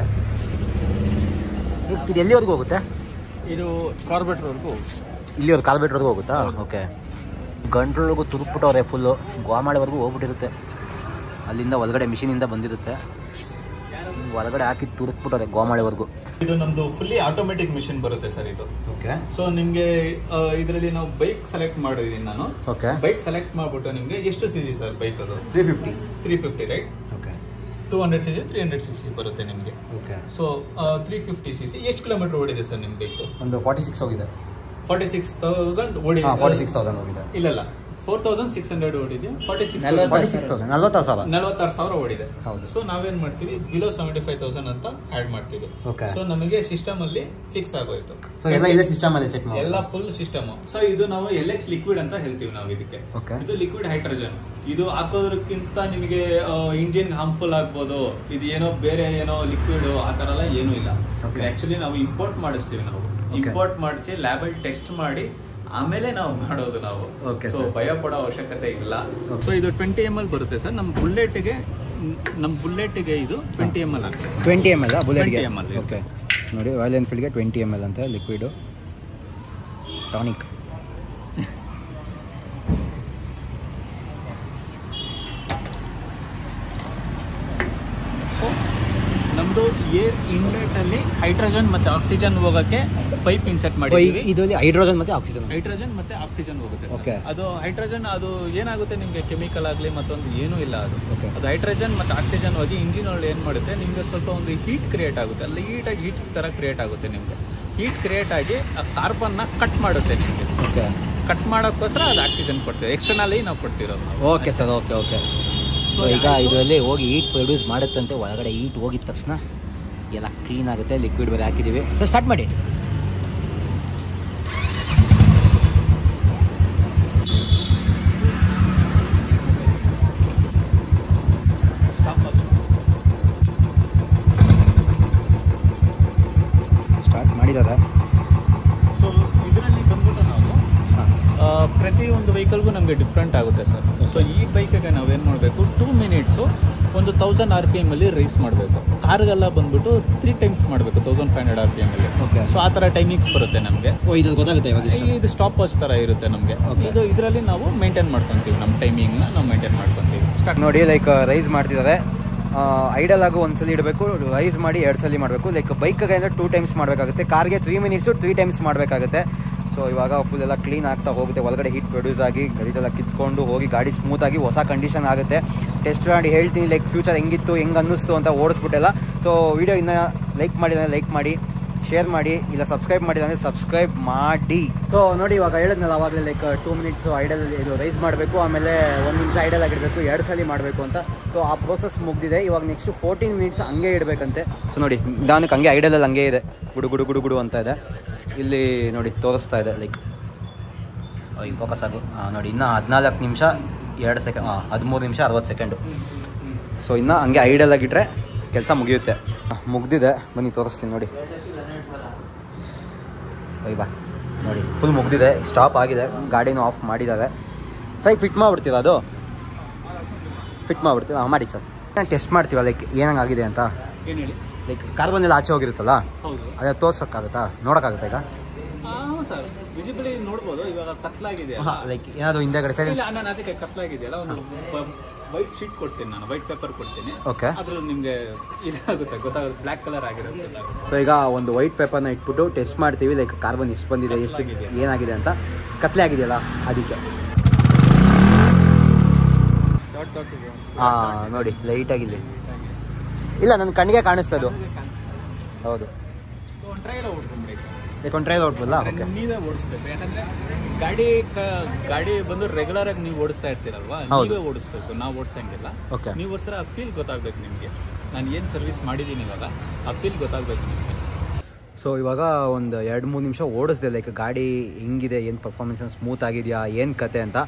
ಇದು ಎಲ್ಲಿವರೆಗೂ ಹೋಗುತ್ತೆ ಇದು ಕಾರ್ಬೆಟ್ವರೆಗೂ ಇಲ್ಲಿವರೆಗೂ ಕಾರ್ಬೇಟ್ವರೆಗೂ ಹೋಗುತ್ತಾ ಓಕೆ ಗಂಟ್ರೊಳಗೂ ತುರುಕ್ಬಿಟ್ಟವ್ರೆ ಫುಲ್ಲು ಗೋಮಾಳವರೆಗೂ ಹೋಗ್ಬಿಟ್ಟಿರುತ್ತೆ ಅಲ್ಲಿಂದ ಒಳಗಡೆ ಮಿಷಿನಿಂದ ಬಂದಿರುತ್ತೆ ಒಳಗಡೆ ಹಾಕಿ ತುರುಕ್ಬಿಟ್ಟವ್ರೆ ಗೋಮಾಳೆವರೆಗೂ ಇದು ನಮ್ದು ಫುಲ್ಲಿ ಆಟೋಮೆಟಿಕ್ ಮಿಷಿನ್ ಬರುತ್ತೆ ಸರ್ ಇದು ಓಕೆ ಸೊ ನಿಮಗೆ ಇದರಲ್ಲಿ ನಾವು ಬೈಕ್ ಸೆಲೆಕ್ಟ್ ಮಾಡಿದೀನಿ ನಾನು ಓಕೆ ಬೈಕ್ ಸೆಲೆಕ್ಟ್ ಮಾಡ್ಬಿಟ್ಟು ನಿಮಗೆ ಎಷ್ಟು ಸಿ ಸಿ ಸರ್ ಬೈಕ್ ಅದು three fifty three fifty right okay two hundred C C three hundred C C ಬರುತ್ತೆ ನಿಮಗೆ okay so three fifty C C ಎಷ್ಟು ಕಿಲೋಮೀಟರ್ ಓಡಿದೆ ಸರ್ ನಿಮ್ಮ ಬೈಕ್ ಒಂದು ಫಾರ್ಟಿ ಸಿಕ್ಸ್ ಹೋಗಿದೆ ಫಾರ್ಟಿ ಸಿಕ್ಸ್ ತೌಸಂಡ್ ಓಡಿದೆ ಹಾಂ ಫಾರ್ಟಿ ಸಿಕ್ಸ್ ತೌಸಂಡ್ ಹೋಗಿದೆ ಇಲ್ಲ ಇಲ್ಲ ಫೋರ್ ತೌಸಂಡ್ ಸಿಕ್ಸ್ ಹಂಡ್ರೆಡ್ ಓಡಿದೆ ಫಾರ್ಟಿ ಸಿಕ್ಸ್ ನಲ್ವತ್ತು ಫಾರ್ಟಿ ಸಿಕ್ಸ್ ತೌಸಂಡ್ ನಲ್ವತ್ತಾರು ಸಾವಿರ ನಲವತ್ತಾರು ಸಾವಿರ ಓಡಿದೆ ಹೌದು. ಸೊ ನಾವೇನ್ ಮಾಡ್ತೀವಿ ಬಿಲೋ ಸೆವೆಂಟಿ ಫೈವ್ ತೌಸಂಡ್ ಅಂತ ಆಡ್ ಮಾಡ್ತೀವಿ Okay. ಸೊ ನಮಗೆ ಸಿಸ್ಟಮ್ ಅಲ್ಲಿ ಫಿಕ್ಸ್ ಆಗೋಯ್ತು ಸೊ ಎಲ್ಲ ಇಲ್ಲೇ ಸಿಸ್ಟಮಲ್ಲಿ ಸೆಟ್ ಮಾಡಿ ಎಲ್ಲ ಫುಲ್ ಸಿಸ್ಟಮ್ ಸೊ ಇದು ನಾವು ಎಲ್ ಎಕ್ಸ್ ಲಿಕ್ವಿಡ್ ಅಂತ ಹೇಳ್ತೀವಿ ನಾವು ಇದಕ್ಕೆ Okay. ಇದು ಲಿಕ್ವಿಡ್ ಹೈಡ್ರೋಜನ್ ಇದು ಹಾಕೋದ್ರಕ್ಕಿಂತ ನಿಮಗೆ ಇಂಜಿನ್ ಹಾರ್ಮ್ಫುಲ್ ಆಗ್ಬೋದು ಇದು ಏನೋ ಬೇರೆ ಏನೋ ಲಿಕ್ವಿಡ್ ಆ ಥರ ಎಲ್ಲ ಏನೂ ಇಲ್ಲ Okay. ಆಕ್ಚುಲಿ ನಾವು ಇಂಪೋರ್ಟ್ ಮಾಡಿಸ್ತೀವಿ ನಾವು Okay. ಇಂಪೋರ್ಟ್ ಮಾಡಿಸಿ ಲ್ಯಾಬಲ್ಲಿ ಟೆಸ್ಟ್ ಮಾಡಿ ಆಮೇಲೆ ನಾವು ಮಾಡೋದು ನಾವು Okay, ಸೊ sir. ಭಯ ಪಡೋ ಅವಶ್ಯಕತೆ ಇಲ್ಲ Okay. ಸೊ ಇದು ಟ್ವೆಂಟಿ ಎಮ್ ಎಲ್ ಬರುತ್ತೆ ಸರ್ ನಮ್ಮ ಬುಲೆಟ್ಗೆ ನಮ್ಮ ಬುಲೆಟ್ಗೆ ಇದು ಟ್ವೆಂಟಿ ಎಮ್ ಎಲ್ ಆಗ್ತದೆ ಟ್ವೆಂಟಿ ಎಮ್ ಎಲ್ ಬುಲೆಟ್ಗೆ 20 ml. ಓಕೆ ನೋಡಿ ರಾಯಲ್ ಎನ್ಫೀಲ್ಡ್ಗೆ ಟ್ವೆಂಟಿ ಎಮ್ ಎಲ್ ಅಂತ ಲಿಕ್ವಿಡು ಟಾನಿಕ್ ಸೊ ನಮ್ಮದು ಏರ್ ಇನ್ಲೆಟಲ್ಲಿ ಹೈಡ್ರೋಜನ್ ಮತ್ತು ಆಕ್ಸಿಜನ್ ಹೋಗೋಕ್ಕೆ ಪೈಪ್ ಇನ್ಸೆಟ್ ಮಾಡಿದ್ದೀವಿ ಇದರಲ್ಲಿ ಹೈಡ್ರೋಜನ್ ಮತ್ತು ಆಕ್ಸಿಜನ್ ಹೈಡ್ರೋಜನ್ ಮತ್ತೆ ಆಕ್ಸಿಜನ್ ಹೋಗುತ್ತೆ ಸರ್. Okay. ಅದು ಹೈಡ್ರೋಜನ್ ಅದು ಏನಾಗುತ್ತೆ ನಿಮಗೆ ಕೆಮಿಕಲ್ ಆಗಲಿ ಮತ್ತೊಂದು ಏನೂ ಇಲ್ಲ ಅದು Okay. ಅದು ಹೈಡ್ರೋಜನ್ ಮತ್ತು ಆಕ್ಸಿಜನ್ ಹೋಗಿ ಇಂಜಿನ್ ಒಳಗೆ ಏನು ಮಾಡುತ್ತೆ ನಿಮಗೆ ಸ್ವಲ್ಪ ಒಂದು ಹೀಟ್ ಕ್ರಿಯೇಟ್ ಆಗುತ್ತೆ ಅಲ್ಲಿ ಹೀಟಾಗಿ ಹೀಟ್ ಥರ ಕ್ರಿಯೇಟ್ ಆಗುತ್ತೆ ನಿಮಗೆ ಹೀಟ್ ಕ್ರಿಯೇಟ್ ಆಗಿ ಆ ಕಾರ್ಬನ್ನ ಕಟ್ ಮಾಡುತ್ತೆ ನಿಮಗೆ ಓಕೆ ಕಟ್ ಮಾಡೋಕ್ಕೋಸ್ಕರ ಅದು ಆಕ್ಸಿಜನ್ ಕೊಡ್ತೀವಿ ಎಕ್ಸ್ಟರ್ನಲ್ಲಿ ನಾವು ಕೊಡ್ತಿರೋದು ನಾವು. Okay sir okay okay so ಈಗ ಇದರಲ್ಲಿ ಹೋಗಿ ಹೀಟ್ ಪ್ರೊಡ್ಯೂಸ್ ಮಾಡುತ್ತಂತೆ ಒಳಗಡೆ ಹೀಟ್ ಹೋಗಿದ ತಕ್ಷಣ ಎಲ್ಲ ಕ್ಲೀನ್ ಆಗುತ್ತೆ ಲಿಕ್ವಿಡ್ ಬೇರೆ ಹಾಕಿದ್ದೀವಿ ಸೊ ಸ್ಟಾರ್ಟ್ ಮಾಡಿ ಸ್ಟಾರ್ಟ್ ಮಾಡಿದ್ದಾರೆ ಸೊ ಇದರಲ್ಲಿ ಬಂದ್ಬಿಟ್ಟು ನಾವು ಆ, ಪ್ರತಿಯೊಂದು ವೆಹಿಕಲ್ಗೂ ನಮಗೆ ಡಿಫ್ರೆಂಟ್ ಆಗುತ್ತೆ ಸರ್ ಸೊ ಈ ಬೈಕಿಗೆ ನಾವೇನು ಮಾಡಬೇಕು ಟೂ ಮಿನಿಟ್ಸು ಒಂದು ತೌಸಂಡ್ ಆರ್ ಪಿ ಎಮಲ್ಲಿ ರೇಸ್ ಮಾಡಬೇಕು ಕಾರ್ಗೆಲ್ಲ ಬಂದ್ಬಿಟ್ಟು ತ್ರೀ ಟೈಮ್ಸ್ ಮಾಡಬೇಕು thousand five hundred R P ಎಮಲ್ಲಿ Okay. ಸೊ ಆ ಥರ ಟೈಮಿಂಗ್ಸ್ ಬರುತ್ತೆ ನಮಗೆ ಓ ಇದ್ರಲ್ಲಿ ಗೊತ್ತಾಗುತ್ತೆ ಇವಾಗ ಇಷ್ಟು ಇದು ಸ್ಟಾಪ್ ವಾಚ್ ಥರ ಇರುತ್ತೆ ನಮಗೆ Okay. ಇದು ಇದರಲ್ಲಿ ನಾವು ಮೇಂಟೈನ್ ಮಾಡ್ಕೊತೀವಿ ನಮ್ಮ ಟೈಮಿಂಗ್ನ ನಾವು ಮೇಂಟೈನ್ ಮಾಡ್ಕೊತೀವಿ ಸ್ಟಾರ್ಟ್ ನೋಡಿ ಲೈಕ್ ರೈಸ್ ಮಾಡ್ತಿದ್ದಾರೆ ಐಡಲ್ ಆಗು ಒಂದ್ಸಲಿ ಇಡಬೇಕು ರೈಸ್ ಮಾಡಿ ಎರಡು ಸಲ ಮಾಡಬೇಕು ಲೈಕ್ ಬೈಕ್ಗೆ ಅಂದರೆ ಟೂ ಟೈಮ್ಸ್ ಮಾಡಬೇಕಾಗುತ್ತೆ ಕಾರ್ಗೆ ತ್ರೀ ಮಿನಿಟ್ಸು ತ್ರೀ ಟೈಮ್ಸ್ ಮಾಡಬೇಕಾಗುತ್ತೆ ಸೊ ಇವಾಗ ಫುಲ್ ಎಲ್ಲ ಕ್ಲೀನ್ ಆಗ್ತಾ ಹೋಗುತ್ತೆ ಒಳಗಡೆ ಹೀಟ್ ಪ್ರೊಡ್ಯೂಸ್ ಆಗಿ ಗಲೀಜೆಲ್ಲ ಕಿತ್ಕೊಂಡು ಹೋಗಿ ಗಾಡಿ ಸ್ಮೂತಾಗಿ ಹೊಸ ಕಂಡೀಷನ್ ಆಗುತ್ತೆ ಟೆಸ್ಟ್ ಮಾಡಿ ಹೇಳ್ತೀನಿ ಲೈಕ್ ಫ್ಯೂಚರ್ ಹೆಂಗಿತ್ತು ಹೆಂಗೆ ಅನ್ನಿಸ್ತು ಅಂತ ಓಡಿಸ್ಬಿಟ್ಟೆಲ್ಲ ಸೊ ವಿಡಿಯೋ ಇನ್ನು ಲೈಕ್ ಮಾಡಿದ್ರೆ ಲೈಕ್ ಮಾಡಿ ಶೇರ್ ಮಾಡಿ ಇಲ್ಲ ಸಬ್ಸ್ಕ್ರೈಬ್ ಮಾಡಿಲ್ಲ ಅಂದರೆ ಸಬ್ಸ್ಕ್ರೈಬ್ ಮಾಡಿ ಸೊ ನೋಡಿ ಇವಾಗ ಹೇಳಿದ್ನಲ್ಲ ಅವಾಗಲೇ ಲೈಕ್ ಟೂ ಮಿನಿಟ್ಸ್ ಐಡಲ್ ಇದು ರೈಸ್ ಮಾಡಬೇಕು ಆಮೇಲೆ ಒಂದು ನಿಮಿಷ ಐಡಲ್ ಆಗಿಡಬೇಕು ಎರಡು ಸಲ ಮಾಡಬೇಕು ಅಂತ ಸೊ ಆ ಪ್ರೋಸೆಸ್ ಮುಗ್ದಿದೆ ಇವಾಗ ನೆಕ್ಸ್ಟ್ ಫೋರ್ಟೀನ್ ಮಿನಿಟ್ಸ್ ಹಂಗೆ ಇಡಬೇಕಂತೆ ಸೊ ನೋಡಿ ನಿಧಾನಕ್ಕೆ ಹಂಗೆ ಐಡಲಲ್ಲಿ ಹಂಗೆ ಇದೆ ಗುಡು ಗುಡು ಗುಡು ಗುಡು ಅಂತ ಇದೆ ಇಲ್ಲಿ ನೋಡಿ ತೋರಿಸ್ತಾ ಇದೆ ಲೈಕ್ ಈ ಫೋಕಸ್ ಆಗು ಹಾಂ ನೋಡಿ ಇನ್ನೂ ಹದಿನಾಲ್ಕು ನಿಮಿಷ ಎರಡು ಸೆಕೆಂಡ್ ಹಾಂ ಹದಿಮೂರು ನಿಮಿಷ ಅರವತ್ತು ಸೆಕೆಂಡು ಸೊ ಇನ್ನು ಹಂಗೆ ಐಡಲ್ ಆಗಿಟ್ರೆ ಕೆಲಸ ಮುಗಿಯುತ್ತೆ ಮುಗ್ದಿದೆ ಬನ್ನಿ ತೋರಿಸ್ತೀನಿ ನೋಡಿ ಹೋಯ್ ಬಾ ನೋಡಿ ಫುಲ್ ಮುಗ್ದಿದೆ ಸ್ಟಾಪ್ ಆಗಿದೆ ಗಾಡಿನೂ ಆಫ್ ಮಾಡಿದ್ದಾರೆ ಸರ್ ಫಿಟ್ ಮಾಡಿಬಿಡ್ತೀರಾ ಅದು ಫಿಟ್ ಮಾಡಿಬಿಡ್ತೀರಾ ಹಾಂ ಮಾಡಿ ಸರ್ ನಾನು ಟೆಸ್ಟ್ ಮಾಡ್ತೀವ ಲೈಕ್ ಏನಂಗಾಗಿದೆ ಅಂತ ಏನು ಹೇಳಿ ಲೈಕ್ ಕಾರ್ಬನ್ ಎಲ್ಲ ಆಚೆ ಹೋಗಿರುತ್ತಲ್ಲ ಹೌದು ಅದೇ ತೋರ್ಸೋಕ್ಕಾಗುತ್ತಾ ನೋಡೋಕ್ಕಾಗುತ್ತಾ ಈಗ ಹಾಂ ಸರ್ ವಿಸಿಬಲಿ ನೋಡ್ಬೋದು ಇವಾಗ ಕತ್ಲಾಗಿದೆ ಹಾಂ ಲೈಕ್ ಏನಾದರೂ ಹಿಂದೆಗಡೆ ಸೈಲೆನ್ಸ್ ಇಲ್ಲ ನಾನು ಅದಕ್ಕೆ ಕತ್ಲಾಗಿದೆಯಲ್ಲ ಒಂದು ವೈಟ್ ಶೀಟ್ ಕೊಡ್ತೀನಿ ನಾನು ವೈಟ್ ಪೇಪರ್ ಕೊಡ್ತೀನಿ ಓಕೆ ಅದ್ರಲ್ಲಿ ನಿಮಗೆ ಇದಾಗುತ್ತೆ ಗೊತ್ತಾಗುತ್ತೆ ಬ್ಲ್ಯಾಕ್ ಕಲರ್ ಆಗಿರುತ್ತೆ ಗೊತ್ತಾಗುತ್ತೆ ಸೊ ಈಗ ಒಂದು ವೈಟ್ ಪೇಪರ್ನ ಇಟ್ಬಿಟ್ಟು ಟೆಸ್ಟ್ ಮಾಡ್ತೀವಿ ಲೈಕ್ ಕಾರ್ಬನ್ ಎಷ್ಟು ಬಂದಿದೆ ಎಷ್ಟು ಏನಾಗಿದೆ ಅಂತ ಕತ್ಲೆ ಆಗಿದೆಯಲ್ಲ ಅದಕ್ಕೆ ಡಾಟ್ ಡಾಟ್ ಇದೆ ಹಾಂ ನೋಡಿ ಲೈಟಾಗಿಲ್ಲಿ ಇಲ್ಲ ನನ್ನ ಕಣ್ಣಿಗೆ ಕಾಣಿಸ್ತದು ಹೌದು ಟ್ರೈಲ್ ಓಡ್ಕೊಂಬಿಡಿ ಸರ್ ಲೈಕ್ ಒಂದು ಟ್ರೈಲ್ ಹೊಡ್ಬೋದಲ್ಲ ಓಕೆ ನೀವೇ ಓಡಿಸ್ಬೇಕು ಯಾಕಂದ್ರೆ ಗಾಡಿ ಕ- ಗಾಡಿ ಬಂದು ರೆಗ್ಯುಲರ್ ಆಗಿ ನೀವು ಓಡಿಸ್ತಾ ಇರ್ತೀರಲ್ವಾ ಹೌದು. ನೀವೇ ಓಡಿಸ್ಬೇಕು ನಾವು ಓಡಿಸಂಗಿಲ್ಲ Okay. ನೀವು ಓಡಿಸಿದ್ರೆ ಆ ಫೀಲ್ ಗೊತ್ತಾಗ್ಬೇಕು ನಿಮಗೆ ನಾನು ಏನು ಸರ್ವಿಸ್ ಮಾಡಿದ್ದೀನಿ ಇವಾಗ ಆ ಫೀಲ್ ಗೊತ್ತಾಗ್ಬೇಕು ನಿಮಗೆ ಸೊ ಇವಾಗ ಒಂದು ಎರಡು ಮೂರು ನಿಮಿಷ ಓಡಿಸ್ದೆ ಲೈಕ್ ಗಾಡಿ ಹೆಂಗಿದೆ ಏನು ಪರ್ಫಾರ್ಮೆನ್ಸ್ ಸ್ಮೂತ್ ಆಗಿದೆಯಾ ಏನು ಕತೆ ಅಂತ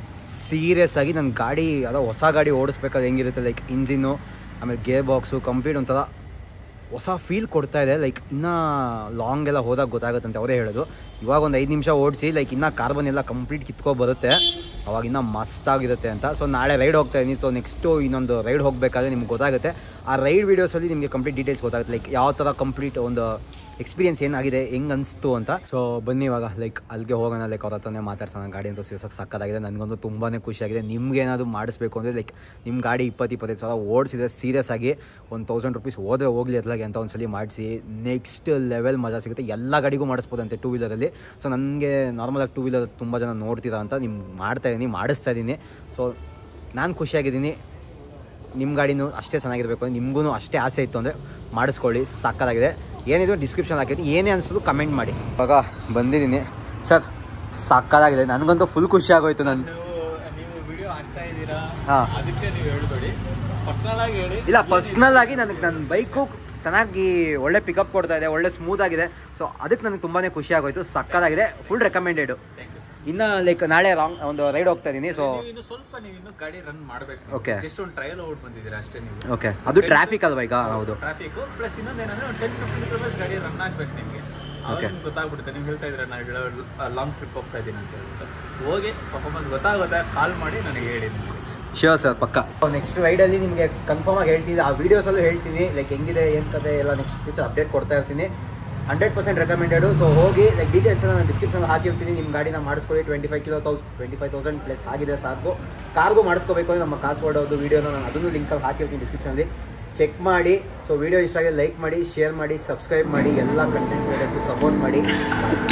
ಸೀರಿಯಸ್ ಆಗಿ ನನ್ನ ಗಾಡಿ ಅದೋ ಹೊಸ ಗಾಡಿ ಓಡಿಸ್ಬೇಕಾದ್ರೆ ಹೆಂಗಿರುತ್ತೆ ಲೈಕ್ ಇಂಜಿನ್ನು ಆಮೇಲೆ ಗೇರ್ ಬಾಕ್ಸು ಕಂಪ್ಲೀಟ್ ಒಂಥರ ಹೊಸ ಫೀಲ್ ಕೊಡ್ತಾ ಇದೆ ಲೈಕ್ ಇನ್ನೂ ಲಾಂಗ್ ಎಲ್ಲ ಹೋದಾಗ ಗೊತ್ತಾಗುತ್ತಂತೆ ಅವರೇ ಹೇಳೋದು ಇವಾಗ ಒಂದು ಐದು ನಿಮಿಷ ಓಡಿಸಿ ಲೈಕ್ ಇನ್ನೂ ಕಾರ್ಬನ್ ಎಲ್ಲ ಕಂಪ್ಲೀಟ್ ಕಿತ್ಕೊ ಬರುತ್ತೆ ಅವಾಗ ಇನ್ನೂ ಮಸ್ತಾಗಿರುತ್ತೆ ಅಂತ ಸೊ ನಾಳೆ ರೈಡ್ ಹೋಗ್ತಾ ಇದ್ದೀನಿ ಸೊ ನೆಕ್ಸ್ಟು ಇನ್ನೊಂದು ರೈಡ್ ಹೋಗಬೇಕಾದ್ರೆ ನಿಮ್ಗೆ ಗೊತ್ತಾಗುತ್ತೆ ಆ ರೈಡ್ ವೀಡಿಯೋಸಲ್ಲಿ ನಿಮಗೆ ಕಂಪ್ಲೀಟ್ ಡೀಟೇಲ್ಸ್ ಗೊತ್ತಾಗುತ್ತೆ ಲೈಕ್ ಯಾವ ಥರ ಕಂಪ್ಲೀಟ್ ಒಂದು ಎಕ್ಸ್ಪೀರಿಯನ್ಸ್ ಏನಾಗಿದೆ ಹೆಂಗೆ ಅನಿಸ್ತು ಅಂತ ಸೊ ಬನ್ನಿ ಇವಾಗ ಲೈಕ್ ಅಲ್ಲಿಗೆ ಹೋಗೋಣ ಲೈಕ್ ಅವ್ರ ಹತ್ರನೇ ಮಾತಾಡ್ಸೋಣ ಗಾಡಿ ಅಂತ ಸೇರ್ಸೋಕೆ ಸಕ್ಕತ್ತಾಗಿದೆ ನನಗಂತೂ ತುಂಬಾ ಖುಷಿಯಾಗಿದೆ ನಿಮ್ಗೆ ಏನಾದರೂ ಮಾಡಿಸ್ಬೇಕು ಅಂದರೆ ಲೈಕ್ ನಿಮ್ಮ ಗಾಡಿ ಇಪ್ಪತ್ತು ಇಪ್ಪತ್ತೈದು ಸಾವಿರ ಓಡಿಸಿದ್ರೆ ಸೀರಿಯಸ್ ಆಗಿ ಒಂದು ತೌಸಂಡ್ ರುಪೀಸ್ ಹೋದರೆ ಹೋಗಲಿ ಅತ್ಲಾಗೆ ಅಂತ ಒಂದ್ಸಲಿ ಮಾಡಿಸಿ ನೆಕ್ಸ್ಟ್ ಲೆವೆಲ್ ಮಜಾ ಸಿಗುತ್ತೆ ಎಲ್ಲ ಗಾಡಿಗೂ ಮಾಡಿಸ್ಬೋದಂತೆ ಟೂ ವೀಲರಲ್ಲಿ ಸೊ ನನಗೆ ನಾರ್ಮಲಾಗಿ ಟೂ ವೀಲರ್ ತುಂಬ ಜನ ನೋಡ್ತೀರಾ ಅಂತ ನಿಮ್ಗೆ ಮಾಡ್ತಾ ಇದ್ದೀನಿ ಮಾಡಿಸ್ತಾ ಇದ್ದೀನಿ ಸೊ ನಾನು ಖುಷಿಯಾಗಿದ್ದೀನಿ ನಿಮ್ಮ ಗಾಡಿನೂ ಅಷ್ಟೇ ಚೆನ್ನಾಗಿರಬೇಕು ಅಂದರೆ ನಿಮಗೂ ಅಷ್ಟೇ ಆಸೆ ಇತ್ತು ಅಂದರೆ ಮಾಡಿಸ್ಕೊಳ್ಳಿ ಸಾಕಾಗಿದೆ ಏನಿದ್ರು ಡಿಸ್ಕ್ರಿಪ್ಷನ್ ಹಾಕಿರ್ತೀನಿ ಏನೇ ಅನಿಸೋದು ಕಮೆಂಟ್ ಮಾಡಿ ಇವಾಗ ಬಂದಿದ್ದೀನಿ ಸರ್ ಸಾಕಾಗಿದೆ ನನಗಂತೂ ಫುಲ್ ಖುಷಿ ಆಗೋಯ್ತು ನಾನು ನೀವು ನೀವು ವಿಡಿಯೋ ಹಾಕ್ತಾ ಇದ್ದೀರಾ ಹಾಂ ಅದಕ್ಕೆ ನೀವು ಹೇಳ್ಬೇಡಿ ಪರ್ಸನಲ್ ಆಗಿ ಹೇಳಿ ಇಲ್ಲ ಪರ್ಸ್ನಲ್ ಆಗಿ ನನಗೆ ನನ್ನ ಬೈಕು ಚೆನ್ನಾಗಿ ಒಳ್ಳೆ ಪಿಕಪ್ ಕೊಡ್ತಾ ಇದೆ ಒಳ್ಳೆ ಸ್ಮೂತ್ ಆಗಿದೆ ಸೊ ಅದಕ್ಕೆ ನನಗೆ ತುಂಬಾ ಖುಷಿ ಆಗೋಯ್ತು ಸಕ್ಕತ್ತಾಗಿದೆ ಫುಲ್ ರೆಕಮೆಂಡೆಡು ಇನ್ನು ಲೈಕ್ ನಾಳೆ ರಾಂಗ್ ಒಂದು ರೈಡ್ ಹೋಗ್ತಾ ಇದ್ದೀನಿ ಸೊ ನೀವು ಇನ್ನು ಸ್ವಲ್ಪ ನೀವು ಇನ್ನು ಗಾಡಿ ರನ್ ಮಾಡಬೇಕು Okay. ಜಸ್ಟ್ ಒಂದು ಟ್ರಯಲ್ ಔಟ್ ಬಂದಿದ್ದೀರಾ ಅಷ್ಟೇ ನೀವು ಓಕೆ ಅದು ಟ್ರಾಫಿಕ್ ಅಲ್ವಾ ಈಗ ಹೌದು ಟ್ರಾಫಿಕ್ ಪ್ಲಸ್ ಇನ್ನೊಂದು ಏನಂದ್ರೆ ಒಂದು ಟೆನ್ ಫಿಫ್ಟೀನ್ ಕಿಲೋಮೀಟರ್ಸ್ ಗಾಡಿ ರನ್ ಆಗ್ಬೇಕು ನಿಮಗೆ ಅವಾಗ Okay. ನಿಮ್ಗೆ ಗೊತ್ತಾಗ್ಬಿಡುತ್ತೆ ನೀವು ಹೇಳ್ತಾ ಇದ್ರೆ ನಾನು ಲಾಂಗ್ ಟ್ರಿಪ್ ಹೋಗ್ತಾ ಇದ್ದೀನಿ ಅಂತ ಹೇಳ್ಬಿಟ್ಟು ಹೋಗಿ ಪರ್ಫಾರ್ಮೆನ್ಸ್ ಗೊತ್ತಾಗುತ್ತೆ ಕಾಲ್ ಮಾಡಿ ನನಗೆ ಹೇಳಿ ನಿಮಗೆ ಶ್ಯೂರ್ ಸರ್ ಪಕ್ಕ ನೆಕ್ಸ್ಟ್ ರೈಡಲ್ಲಿ ನಿಮಗೆ ಕನ್ಫರ್ಮ್ ಆಗಿ ಹೇಳ್ತೀನಿ ಆ ವೀಡಿಯೋಸಲ್ಲೂ ಹೇಳ್ತೀನಿ ಲೈಕ್ ಹೆಂಗಿದೆ ಏನು ಕತೆ ಎಲ್ಲ ನೆಕ್ಸ್ಟ್ ಫ್ಯೂಚರ್ ಅಪ್ಡೇಟ್ ಕೊಡ್ತಾ ಇರ್ತೀನಿ ಹಂಡ್ರೆಡ್ ಪರ್ಸೆಂಟ್ ರೆಕಮೆಂಡೆಡು ಸೊ ಹೋಗಿ ಲೈಕ್ ಡೀಟೇಲ್ಸ್ ನಾನು ಡಿಸ್ಕ್ರಿಪ್ಷನ್ ಹಾಕಿರ್ತೀನಿ ನಿಮ್ಮ ಗಾಡಿನ ಮಾಡಿಸ್ಕೊಳ್ಳಿ twenty five kilo thousand twenty five thousand plus ಆಗಿದೆ ಸಾಕು ಕಾರ್ಗೂ ಮಾಡಿಸ್ಕೋಬೇಕು ಅಂದರೆ ನಮ್ಮ ಕಾಸ್ವರ್ಡ್ ಅವ್ರದ್ದು ವೀಡಿಯೋನ ನಾನು ಅದನ್ನು ಲಿಂಕಲ್ಲಿ ಹಾಕಿರ್ತೀನಿ ಡಿಸ್ಕ್ರಿಪ್ಷನಲ್ಲಿ ಚೆಕ್ ಮಾಡಿ ಸೊ ವಿಡಿಯೋ ಇಷ್ಟ ಆಗಿದೆ ಲೈಕ್ ಮಾಡಿ ಶೇರ್ ಮಾಡಿ ಸಬ್ಸ್ಕ್ರೈಬ್ ಮಾಡಿ ಎಲ್ಲ ಕಂಟೆಂಟ್ ಕ್ರಿಯೇಟರ್ಸ್ಗೂ ಸಪೋರ್ಟ್ ಮಾಡಿ